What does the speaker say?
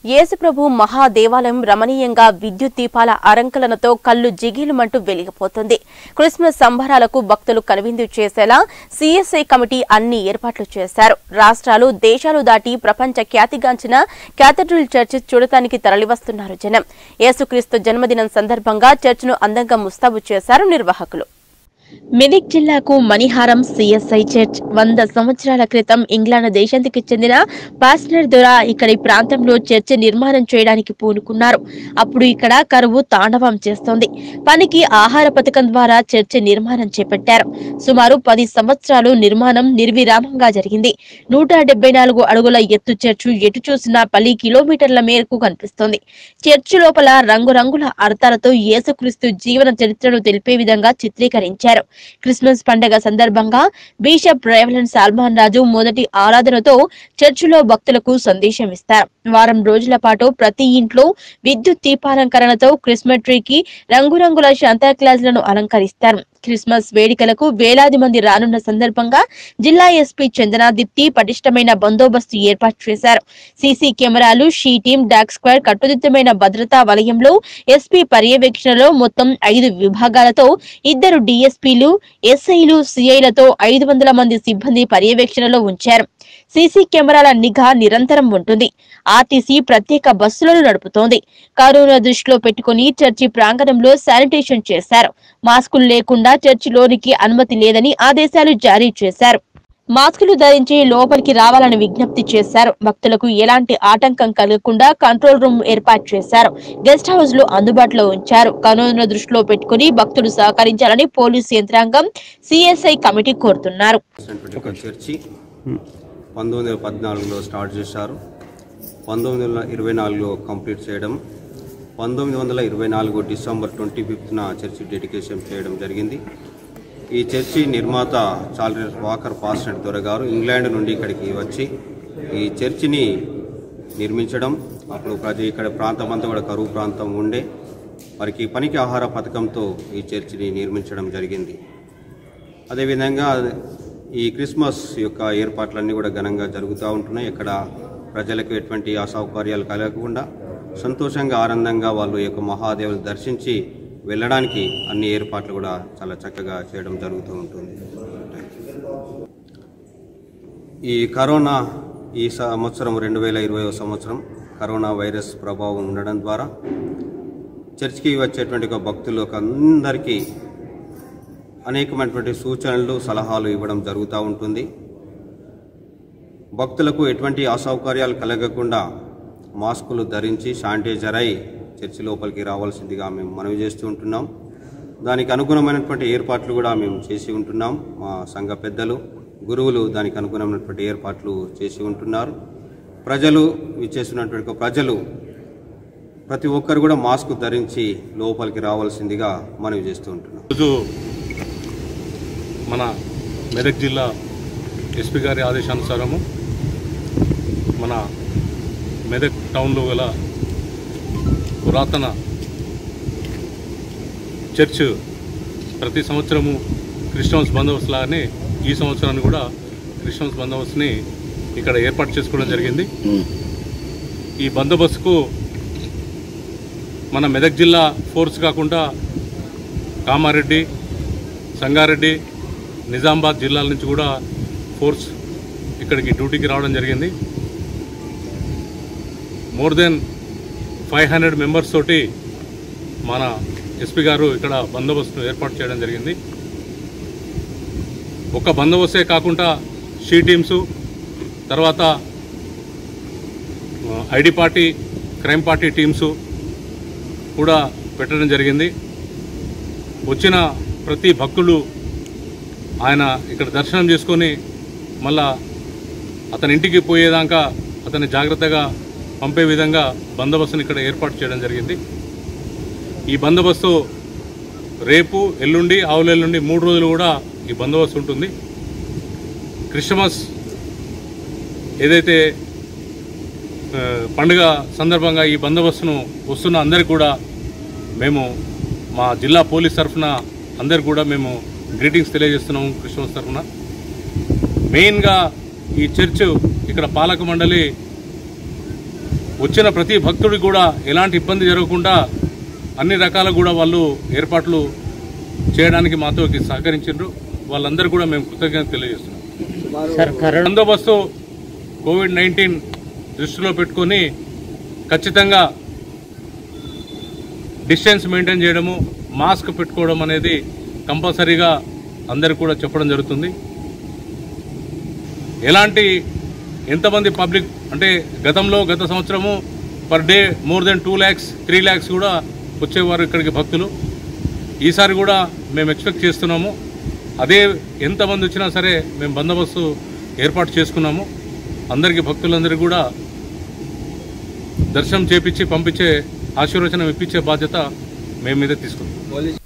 యేసుప్రభు మహాదేవాలయం రమణీయంగా విద్యుత్ దీపాల అలంకరణతో కళ్ళు జిగీలుమంటూ వెలిగిపోతుంది క్రిస్మస్ సంబరాలకు భక్తులు కనువిందు చేసేలా సీఎస్ఐ కమిటీ అన్ని ఏర్పాట్లు చేశారు రాష్ట్రాలు దేశాలు దాటి ప్రపంచ ఖ్యాతిగాంచిన క్యాథడ్రల్ చర్చ్ చూడటానికి తరలివస్తున్నారు జనం యేసుక్రీస్తు జన్మదినం సందర్భంగా చర్చ్ను అందంగా ముస్తాబు చేశారు నిర్వాహకులు మెదక్ జిల్లాకు మణిహారం సిఎస్ఐ చర్చ్ వంద సంవత్సరాల క్రితం ఇంగ్లాండ్ దేశానికి చెందిన పాస్టర్ ద్వారా ఇక్కడి ప్రాంతంలో చర్చ్ నిర్మాణం చేయడానికి పూనుకున్నారు అప్పుడు ఇక్కడ కరువు తాండవం చేస్తోంది పనికి ఆహార పథకం ద్వారా చర్చ్ నిర్మాణం చేపట్టారు సుమారు పది సంవత్సరాలు నిర్మాణం నిర్విరామంగా జరిగింది నూట డెబ్బై నాలుగు అడుగుల ఎత్తు చర్చు ఎటు చూసినా పది కిలోమీటర్ల మేరకు కనిపిస్తోంది చర్చ్ లోపల రంగురంగుల అర్థాలతో యేసుక్రీస్తు జీవన చరిత్రను తెలిపే విధంగా చిత్రీకరించారు క్రిస్మస్ పండగ సందర్భంగా బిషప్ రేవలన్ సాల్మాన్ రాజు మొదటి ఆరాధనతో చర్చిలో భక్తులకు సందేశం ఇస్తారు వారం రోజుల పాటు ప్రతి ఇంట్లో విద్యుత్ దీపాలంకరణతో క్రిస్మస్ ట్రీకి రంగురంగుల శాంతాక్లాజ్లను అలంకరిస్తారు క్రిస్మస్ వేడుకలకు వేలాది మంది రానున్న సందర్భంగా జిల్లా ఎస్పీ చందన దిప్తి పటిష్టమైన బందోబస్తు ఏర్పాటు చేశారు సీసీ కెమెరాలు షీ టీం డాక్ స్క్వాడ్ కట్టుదిట్టమైన భద్రతా వలయంలో ఎస్పీ పర్యవేక్షణలో మొత్తం ఐదు విభాగాలతో ఇద్దరు డీఎస్పీలు ఎస్ఐలు సిఐలతో ఐదు వందల మంది సిబ్బంది పర్యవేక్షణలో ఉంచారు సీసీ కెమెరాల నిఘా నిరంతరం ఉంటుంది ఆర్టీసీ ప్రత్యేక బస్సులను నడుపుతోంది కరోనా దృష్టిలో పెట్టుకుని చర్చి ప్రాంగణంలో శానిటేషన్ చేశారు మాస్కులు లేకుండా చర్చిలోనికి అనుమతి లేదని ఆదేశాలు జారీ చేశారు మాస్కులు ధరించి లోపలికి రావాలని విజ్ఞప్తి చేశారు భక్తులకు ఎలాంటి ఆటంకం కలగకుండా కంట్రోల్ రూమ్ ఏర్పాటు చేశారు గెస్ట్ హౌస్ లో అందుబాటులో ఉంచారు కరోనా దృష్టిలో పెట్టుకుని భక్తులు సహకరించాలని పోలీసు యంత్రాంగం సిఎస్ఐ కమిటీ కోరుతున్నారు చేసినటువంటి ఒక చర్చి పంతొమ్మిది వందల పద్నాలుగులో స్టార్ట్ చేశారు పంతొమ్మిది వందల ఇరవై నాలుగులో కంప్లీట్ చేయడం పంతొమ్మిది వందల ఇరవై నాలుగు డిసెంబర్ ట్వంటీ ఫిఫ్త్న చర్చి డెడికేషన్ చేయడం జరిగింది ఈ చర్చి నిర్మాత చార్లెస్ వాకర్ పాస్టెంట్ దొర గారు ఇంగ్లాండ్ నుండి ఇక్కడికి వచ్చి ఈ చర్చిని నిర్మించడం అప్పుడు ప్రజ ఇక్కడ ప్రాంతం అంతా కూడా కరువు ప్రాంతం ఉండే వారికి పనికి ఆహార పథకంతో ఈ చర్చిని నిర్మించడం జరిగింది అదేవిధంగా ఈ క్రిస్మస్ యొక్క ఏర్పాట్లన్నీ కూడా ఘనంగా జరుగుతూ ఉంటున్నాయి ఇక్కడ ప్రజలకు ఎటువంటి అసౌకర్యాలు కలగకుండా సంతోషంగా ఆనందంగా వాళ్ళు ఈ యొక్క మహాదేవుని దర్శించి వెళ్ళడానికి అన్ని ఏర్పాట్లు కూడా చాలా చక్కగా చేయడం జరుగుతూ ఉంటుంది ఈ కరోనా ఈ సంవత్సరం రెండు వేల ఇరవై సంవత్సరం కరోనా వైరస్ ప్రభావం ఉండడం ద్వారా చర్చికి వచ్చేటువంటి ఒక భక్తులకు అందరికీ అనేకమైనటువంటి సూచనలు సలహాలు ఇవ్వడం జరుగుతూ ఉంటుంది భక్తులకు ఎటువంటి అసౌకర్యాలు కలగకుండా మాస్కులు ధరించి శానిటైజర్ అయి చర్చి లోపలికి రావాల్సిందిగా మేము మనవి చేస్తూ ఉంటున్నాం దానికి అనుగుణమైనటువంటి ఏర్పాట్లు కూడా మేము చేసి ఉంటున్నాం మా సంఘ పెద్దలు గురువులు దానికి అనుగుణమైనటువంటి ఏర్పాట్లు చేసి ఉంటున్నారు ప్రజలు ఇచ్చేసినటువంటి ప్రజలు ప్రతి ఒక్కరు కూడా మాస్క్ ధరించి లోపలికి రావాల్సిందిగా మనవి చేస్తూ ఉంటున్నాం ఈరోజు మన మెదక్ జిల్లా ఎస్పీ గారి ఆదేశానుసారము మన మెదక్ టౌన్లో గల పురాతన చర్చ్ ప్రతి సంవత్సరము క్రిస్టమస్ బందోబస్తు లాగానే ఈ సంవత్సరాన్ని కూడా క్రిస్టమస్ బందోబస్తుని ఇక్కడ ఏర్పాటు చేసుకోవడం జరిగింది ఈ బందోబస్తుకు మన మెదక్ జిల్లా ఫోర్స్ కాకుండా కామారెడ్డి సంగారెడ్డి నిజామాబాద్ జిల్లాల నుంచి కూడా ఫోర్స్ ఇక్కడికి డ్యూటీకి రావడం జరిగింది more than five hundred members తోటి మన ఎస్పీ గారు ఇక్కడ బందోబస్తును ఏర్పాటు చేయడం జరిగింది ఒక బందోబస్తే కాకుండా షీ టీమ్స్ తర్వాత ID party crime party teams కూడా పెట్టడం జరిగింది వచ్చిన ప్రతి భక్తులు ఆయన ఇక్కడ దర్శనం చేసుకొని మళ్ళా అతని ఇంటికి పోయేదాకా అతన్ని జాగ్రత్తగా పంపే విధంగా బందోబస్తుని ఇక్కడ ఏర్పాటు చేయడం జరిగింది ఈ బందోబస్తు రేపు ఎల్లుండి ఆవుల ఎల్లుండి మూడు రోజులు కూడా ఈ బందోబస్తు ఉంటుంది క్రిస్మస్ ఏదైతే ఆ, పండుగ సందర్భంగా ఈ బందోబస్తును వస్తున్న అందరికీ కూడా మేము మా జిల్లా పోలీస్ తరఫున అందరికి కూడా మేము గ్రీటింగ్స్ తెలియజేస్తున్నాము క్రిస్మస్ తరఫున మెయిన్గా ఈ చర్చ్ ఇక్కడ పాలక మండలి వచ్చిన ప్రతి భక్తుడికి కూడా ఎలాంటి ఇబ్బంది జరగకుండా అన్ని రకాల కూడా వాళ్ళు ఏర్పాట్లు చేయడానికి మాతో సహకరించారు వాళ్ళందరూ కూడా మేము కృతజ్ఞత తెలియజేస్తున్నాం బందోబస్తు కోవిడ్ నైన్టీన్ దృష్టిలో పెట్టుకొని ఖచ్చితంగా డిస్టెన్స్ మెయింటైన్ చేయడము మాస్క్ పెట్టుకోవడం అనేది కంపల్సరీగా అందరికి కూడా చెప్పడం జరుగుతుంది ఎలాంటి ఎంతమంది పబ్లిక్ అంటే గతంలో గత సంవత్సరము per day more than two lakhs three lakhs కూడా వచ్చేవారు ఇక్కడికి భక్తులు ఈసారి కూడా మేము ఎక్స్పెక్ట్ చేస్తున్నాము అదే ఎంతమంది వచ్చినా సరే మేము బందోబస్తు ఏర్పాటు చేసుకున్నాము అందరికీ భక్తులందరికీ కూడా దర్శనం చేపించి పంపించే ఆశీర్వచనం ఇప్పించే బాధ్యత మేము మీద తీసుకున్నాం